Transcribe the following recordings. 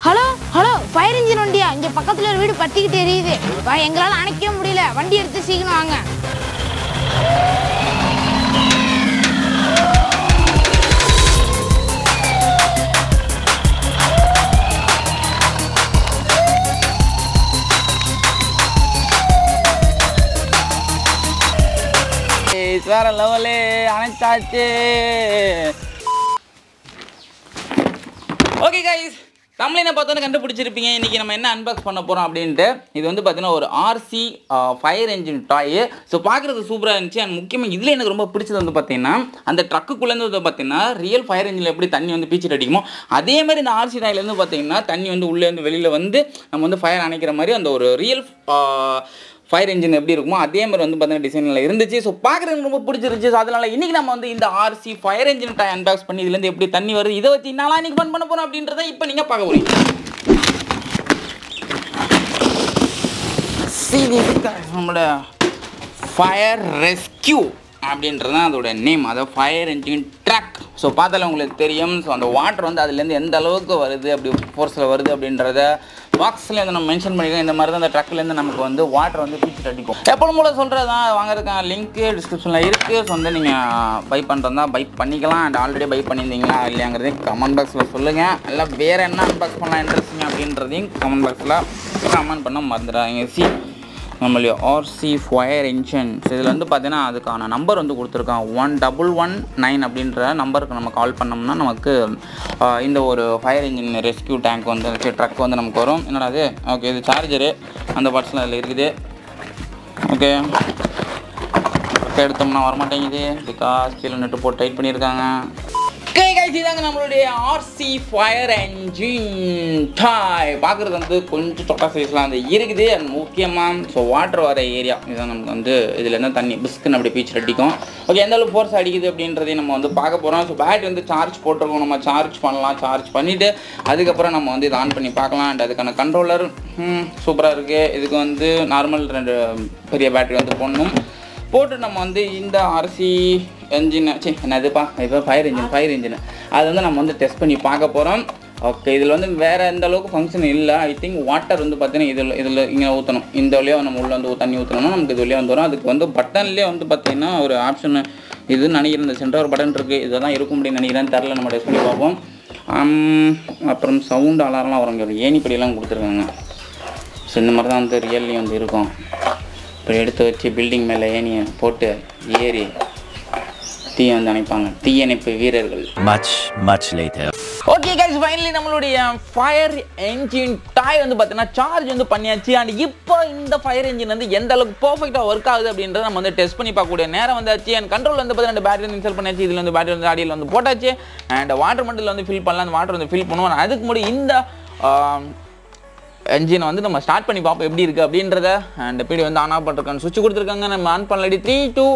Hello hello fire engine வண்டியா இங்க பக்கத்துல ஒரு வீடு பத்திக்கிட்டு எரியுது வா எங்களால அணைக்கவே முடியல வண்டி எடுத்து சீக்கிரம் வாங்க ஏய், வேற லெவலு அணைச்சாச்சு ஓகே கைஸ் தமிழினை பார்த்தோன்னு கண்டுபிடிச்சிருப்பீங்க இன்றைக்கி நம்ம என்ன அன்பாக்ஸ் பண்ண போகிறோம் அப்படின்ட்டு இது வந்து பார்த்தீங்கன்னா ஒரு RC fire engine toy so பார்க்குறதுக்கு சூப்பராக இருந்துச்சு அண்ட் முக்கியமாக இதில் எனக்கு ரொம்ப பிடிச்சது வந்து பார்த்தீங்கன்னா அந்த ட்ரக்குக்குள்ளேருந்து வந்து பார்த்தீங்கன்னா ரியல் ஃபயர் என்ஜினில் எப்படி தண்ணி வந்து பீச்சிட்டு அடிக்குமோ அதே மாதிரி இந்த ஆர்சி டாயிலேருந்து பார்த்தீங்கன்னா தண்ணி வந்து உள்ளேருந்து வெளியில் வந்து நம்ம வந்து ஃபயர் அணைக்கிற மாதிரி அந்த ஒரு ரியல் ஃபயர் இன்ஜின் எப்படி இருக்குமோ அதே மாதிரி வந்து பார்த்தீங்கன்னா டிசைனில் இருந்துச்சு ஸோ பார்க்குறதுக்கு ரொம்ப பிடிச்சிருந்துச்சு ஸோ அதனால இன்றைக்கி நம்ம வந்து இந்த RC fire engine toy unbox பண்ணி இதுலேருந்து எப்படி தண்ணி வருது இதை வச்சு நாளாக இன்றைக்கி ஃபன் பண்ண போகிறோம் அப்படின்றத இப்போ நீங்கள் பார்க்க போறீங்க See this guys, நம்மளோட ஃபயர் ரெஸ்கியூ அப்படின்றது தான் அதோட நேம் அதாவது ஃபயர் என்ஜின் ட்ரக் ஸோ பார்த்தால உங்களுக்கு தெரியும் ஸோ அந்த வாட்டர் வந்து அதுலேருந்து எந்த அளவுக்கு வருது அப்படி ஃபோர்ஸில் வருது அப்படின்றத பாக்ஸில் வந்து நம்ம மென்ஷன் பண்ணிக்கலாம் இந்த மாதிரி தான் அந்த ட்ரக்லேருந்து நமக்கு வந்து வாட்டர் வந்து பீச்சிட்டு அடிக்கும் எப்பவும் போல சொல்கிறது தான் வாங்குறதுக்கான லிங்க்கு டிஸ்கிரிப்ஷனில் இருக்குது ஸோ வந்து நீங்கள் பை பண்ணுறதா பை பண்ணிக்கலாம் அண்ட் ஆல்ரெடி பை பண்ணியிருந்தீங்களா இல்லையாங்கிறதையும் கமெண்ட் பாக்ஸில் சொல்லுங்கள் இல்லை வேறு என்ன அன்பாக்ஸ் பண்ணலாம் இன்ட்ரெஸ்டிங் அப்படின்றதையும் கமெண்ட் பாக்ஸில் கமெண்ட் பண்ண மறந்துடாதீங்க சி நம்மளுடைய ஆர்சி ஃபயர் இன்ஜின் இதில் வந்து பார்த்தீங்கன்னா அதுக்கான நம்பர் வந்து கொடுத்துருக்கான் ஒன் டபுள் ஒன் நைன் அப்படின்ற நம்பருக்கு நம்ம கால் பண்ணோம்னா நமக்கு ஆஹ், இந்த ஒரு ஃபயர் இன்ஜின் ரெஸ்கியூ டேங்க் வந்து ட்ரக் வந்து நமக்கு வரும் என்னடா அது ஓகே இது சார்ஜரு அந்த பார்ட்ஸ்லாம் அதில் இருக்குது ஓகே ட்ரக் எடுத்தோம்னா வரமாட்டேங்குது பிகாஸ் கீழே நெட்டு போட்டு டைட் பண்ணியிருக்காங்க ஓகே கைஸ் இதாங்க நம்மளுடைய ஆர்சி ஃபயர் என்ஜின் டாய் பார்க்குறது வந்து கொஞ்சம் சொக்கா சைஸ்லாம் வந்து இருக்குது அண்ட் முக்கியமாக ஸோ வாட்டர் வர ஏரியா இதான் நமக்கு வந்து இதில் இருந்தால் தண்ணி பிஸ்க்குன்னு அப்படி பீச் அடிக்கும் ஓகே எந்த அளவுக்கு ஃபோர்ஸ் அடிக்குது அப்படின்றதையும் நம்ம வந்து பார்க்க போகிறோம் ஸோ பேட்டரி வந்து சார்ஜ் போட்டிருக்கோம் நம்ம சார்ஜ் பண்ணலாம் சார்ஜ் பண்ணிவிட்டு அதுக்கப்புறம் நம்ம வந்து இதை ஆன் பண்ணி பார்க்கலாம் அண்ட் அதுக்கான கண்ட்ரோலர் சூப்பராக இருக்குது இதுக்கு வந்து நார்மல் ரெண்டு பெரிய பேட்டரி வந்து போடணும் போட்டு நம்ம வந்து இந்த ஆர்சி என்ஜின் சி என்னதுப்பா இப்போ ஃபயர் இன்ஜின் ஃபயர் இன்ஜின் அது வந்து நம்ம வந்து டெஸ்ட் பண்ணி பார்க்க போகிறோம் ஓகே இதில் வந்து வேறு எந்த அளவுக்கு ஃபங்க்ஷன் இல்லை ஐ திங்க் வாட்டர் வந்து பார்த்தீங்கன்னா இதில் இதில் இங்கே ஊற்றணும் இந்த வழியாக நம்ம உள்ளே வந்து தண்ணி ஊற்றணும்னா நமக்கு இது வழியாக வந்துடும் அதுக்கு வந்து பட்டன்லேயே வந்து பார்த்தீங்கன்னா ஒரு ஆப்ஷன் இதுன்னு நினைக்கிறேன் இந்த சென்டர் ஒரு பட்டன் இருக்குது இதை தான் இருக்கும் அப்படின்னு நினைக்கிறேன் தெரில நம்ம டெஸ்ட் பண்ணி பார்ப்போம் ஆம், அப்புறம் சவுண்ட் அலாரம்லாம் வரும் இங்கே ஏணிப்படியெல்லாம் கொடுத்துருக்காங்க ஸோ இந்த மாதிரி தான் வந்து ரியல்லி வந்து இருக்கும் இப்போ எடுத்து வச்சு பில்டிங் மேலே ஏணியை போட்டு ஏறி தீயை வந்து அணைப்பாங்க தீயணைப்பு வீரர்கள் Much, much later. Okay guys finally நம்மளுடைய ஃபயர் என்ஜின் டாய் வந்து பார்த்தீங்கன்னா சார்ஜ் வந்து பண்ணியாச்சு அண்ட் இப்போ இந்த ஃபயர் என்ஜின் வந்து எந்த அளவுக்கு பர்ஃபெக்டாக ஒர்க் ஆகுது அப்படின்றத நம்ம வந்து டெஸ்ட் பண்ணி பார்க்கக்கூடிய நேரம் வந்தாச்சு அண்ட் கண்ட்ரோல் வந்து பார்த்தீங்கன்னா பேட்டரி வந்து இன்ஸ்டால் பண்ணியாச்சு இதில் வந்து பேட்டரி வந்து அடியில் வந்து போட்டாச்சு அண்ட் வாட்டர் மண்டில் வந்து ஃபில் பண்ணலாம் அந்த வாட்டர் வந்து ஃபில் பண்ணுவோம் அதுக்கு முன்னாடி இந்த என்ஜினை வந்து நம்ம ஸ்டார்ட் பண்ணி பார்ப்போம் எப்படி இருக்குது அப்படின்றத அண்ட் எப்படி வந்து ஆன் ஆஃப் பண்ணிருக்காங்க சுவிட்ச் கொடுத்துருக்காங்க நம்ம ஆன் பண்ணலடி த்ரீ டூ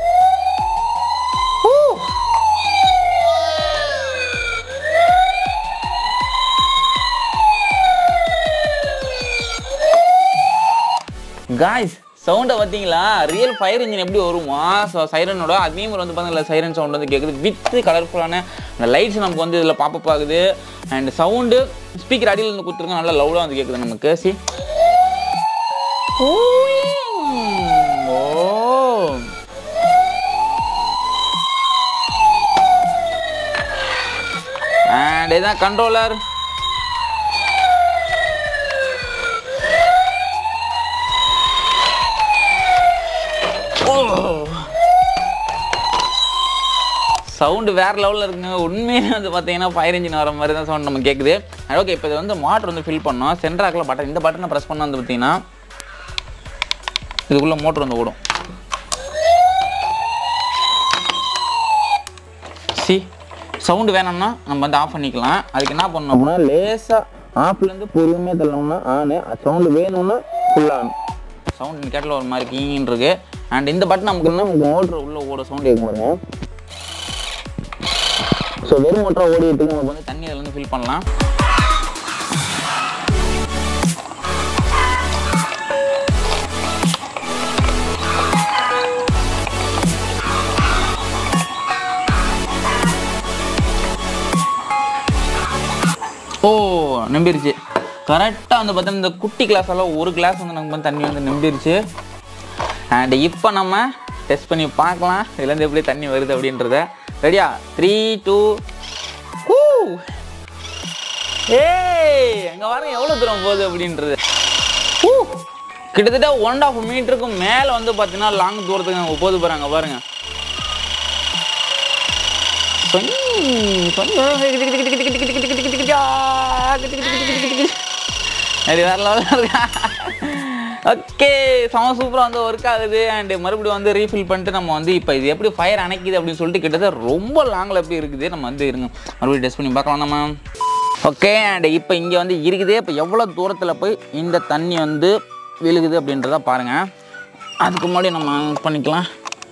காய்ஸ் சவுண்டை பார்த்தீங்களா ரியல் ஃபயர் இன்ஜின் எப்படி வருமா ஸோ சைரனோட அதே மாதிரி வந்து பார்த்தீங்களா சைரன் சவுண்ட் வந்து கேட்குது வித் கலர்ஃபுல்லான அந்த லைட்ஸ் நமக்கு வந்து இதில் பாப்பப் ஆகுது அண்ட் சவுண்டு ஸ்பீக்கர் அடியில் இருந்து கொடுத்துருங்க நல்லா லவுடாக வந்து கேட்குது நமக்கு சி ஓ அண்ட் இதான் கண்ட்ரோலர் சவுண்டு வேற லெவலில் இருக்குங்க உண்மையிலே வந்து பார்த்தீங்கன்னா ஃபயர் இன்ஜின் வர மாதிரி தான் சவுண்ட் நம்ம கேட்குது ஓகே இப்போ இது வந்து மோட்டர் வந்து ஃபில் பண்ணோம் சென்ட்ராக்கில் பட்டன் இந்த பட்டனை ப்ரெஸ் பண்ண வந்து பார்த்தீங்கன்னா இதுக்குள்ளே மோட்டர் வந்து ஓடும் சி சவுண்டு வேணும்னா நம்ம வந்து ஆஃப் பண்ணிக்கலாம் அதுக்கு என்ன பண்ணணும் அப்படின்னா லேசாக ஆஃப்லேருந்து பொறுமையாக தள்ளணும்னா ஆனு சவுண்டு வேணும்னா ஃபுல்லாக சவுண்ட் கேட்டில் ஒரு மாதிரி கீன்னு இருக்கு அண்ட் இந்த பட்டன் நமக்கு என்ன மோட்டர் உள்ள ஓட சவுண்ட் கேட்க பாருங்க ஸோ வெறும் மோட்டராக ஓடிட்டு நமக்கு வந்து தண்ணி அதில் வந்து ஃபில் பண்ணலாம் ஓ நம்பி நம்பிருச்சு கரெக்டாக வந்து பார்த்தீங்கன்னா இந்த குட்டி கிளாஸ் எல்லாம் ஒரு கிளாஸ் வந்து நமக்கு வந்து தண்ணி வந்து நம்பிருச்சு அண்ட் இப்போ நம்ம டெஸ்ட் பண்ணி பார்க்கலாம் இதுலேருந்து எப்படி தண்ணி வருது அப்படின்றத ரெடியா த்ரீ டூ ஏய் அங்கே பாருங்க எவ்வளோ தூரம் போகுது அப்படின்றது ஊ, கிட்டத்தட்ட ஒன் அண்ட் ஆஃப் மீட்டருக்கு மேலே வந்து பார்த்தீங்கன்னா லாங் தூரத்துக்கு அங்கே போது போகிறாங்க பாருங்க சொய், சொய். அப்படி வேற லெவலில் இருக்கா ஓகே செம சூப்பராக வந்து ஒர்க் ஆகுது அண்ட் மறுபடியும் வந்து ரீஃபில் பண்ணிட்டு நம்ம வந்து இப்போ இது எப்படி ஃபயர் அணைக்குது அப்படின்னு சொல்லிட்டு கிட்டத்தட்ட ரொம்ப லாங்கில் எப்படி இருக்குது நம்ம வந்து இருங்க மறுபடியும் டெஸ்ட் பண்ணி பார்க்கலாம் நம்ம ஓகே அண்ட் இப்போ இங்கே வந்து இருக்குது இப்போ எவ்வளோ தூரத்தில் போய் இந்த தண்ணி வந்து விழுகுது அப்படின்றத பாருங்கள் அதுக்கு முன்னாடி நம்ம பண்ணிக்கலாம்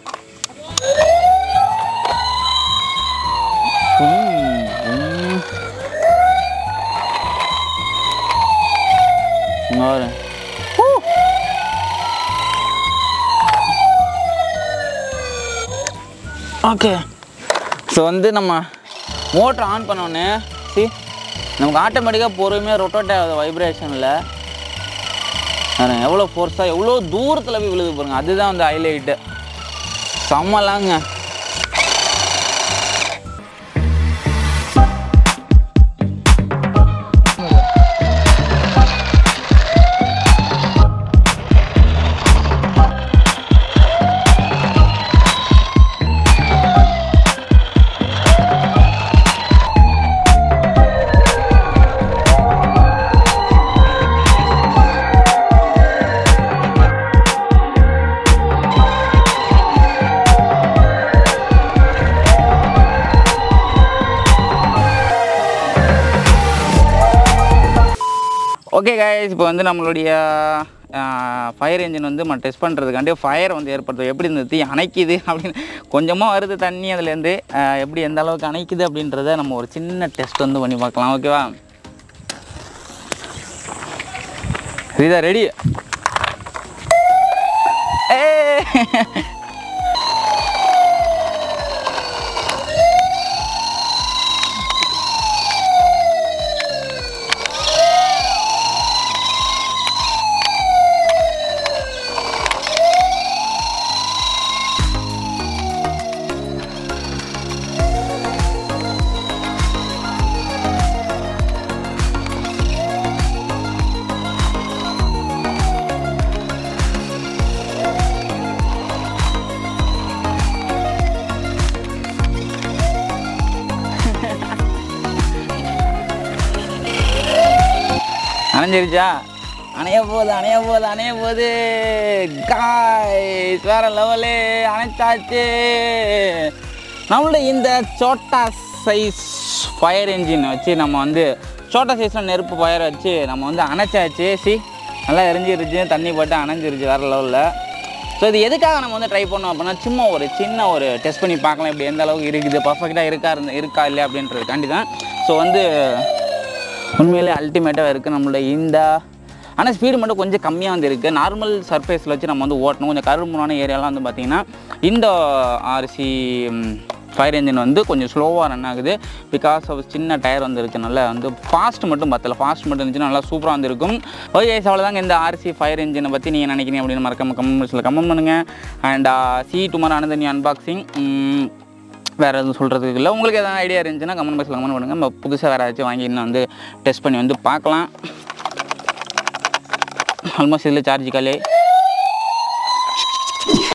உம், உம். இங்க பாரு. ஓகே ஸோ வந்து நம்ம மோட்டர் ஆன் பண்ணோன்னே சி நமக்கு ஆட்டோமேட்டிக்காக பொறுமையாக ரொட்டேட் ஆகுது வைப்ரேஷனில் எவ்வளோ ஃபோர்ஸாக எவ்வளோ தூரத்தில் போய் விழுது பாருங்க அதுதான் வந்து ஹைலைட்டு செம்மலாங்க ஓகே கைஸ் இப்போ வந்து நம்மளுடைய ஃபயர் இன்ஜின் வந்து நம்ம டெஸ்ட் பண்ணுறதுக்காண்டி ஃபயர் வந்து ஏற்படுத்தும் எப்படி இந்த தீ அணைக்குது அப்படின்னு கொஞ்சமாக வருது தண்ணி அதுலேருந்து ஆஹ் எப்படி எந்த அளவுக்கு அணைக்குது அப்படின்றத நம்ம ஒரு சின்ன டெஸ்ட் வந்து பண்ணி பார்க்கலாம் ஓகேவா இதா ரெடி ஏ அணைஞ்சிருச்சா அணைய போகுது அணைய போகுது அணைய போகுது காய்ஸ் வேற லெவலு அணைச்சாச்சு நம்மளோட இந்த சோட்டா சைஸ் ஃபயர் என்ஜின் வச்சு நம்ம வந்து சோட்டா சைஸில் நெருப்பு ஃபயர் வச்சு நம்ம வந்து அணைச்சாச்சு சி நல்லா எரிஞ்சிருச்சு தண்ணி போட்டு அணைஞ்சிருச்சு வேறு லெவலில் ஸோ இது எதுக்காக நம்ம வந்து ட்ரை பண்ணோம் அப்படின்னா சும்மா ஒரு சின்ன ஒரு டெஸ்ட் பண்ணி பார்க்கலாம் இப்படி எந்த அளவுக்கு இருக்குது பர்ஃபெக்டாக இருக்கா இருந்து இருக்கா இல்லையா அப்படின்றதுக்காண்டி தான் ஸோ வந்து உண்மையிலே அல்டிமேட்டாக இருக்குது நம்மளோட இந்த ஆனால் ஸ்பீடு மட்டும் கொஞ்சம் கம்மியாக வந்து இருக்குது நார்மல் சர்ஃபேஸில் வச்சு நம்ம வந்து ஓட்டணும் கொஞ்சம் கரும்புனான ஏரியாலாம் வந்து பார்த்திங்கன்னா இந்த ஆர்சி ஃபயர் என்ஜின் வந்து கொஞ்சம் ஸ்லோவாக ரன் ஆகுது பிகாஸ் ஆஃப் சின்ன டயர் வந்து இருக்கனால வந்து ஃபாஸ்ட் மட்டும் பத்தல ஃபாஸ்ட் மட்டும் இருந்துச்சுன்னா நல்லா சூப்பராக வந்திருக்கும் ஓகே அவ்வளோதாங்க இந்த ஆர்சி ஃபயர் என்ஜினை பற்றி நீங்கள் நினைக்கிறீங்க அப்படின்னு மறக்காம கமெண்ட் பாக்ஸில் கமெண்ட் பண்ணுங்கள் and see tomorrow another new unboxing வேறு எதுவும் சொல்கிறதுக்கு இல்லை உங்களுக்கு எதாவது ஐடியா இருந்துச்சுன்னா கமெண்ட் பாக்ஸில் கமெண்ட் பண்ணுங்கள் நம்ம புதுசாக வேறு ஏதாச்சும் வாங்கி இன்னும் வந்து டெஸ்ட் பண்ணி வந்து பார்க்கலாம் ஆல்மோஸ்ட் இதில் சார்ஜ் காலே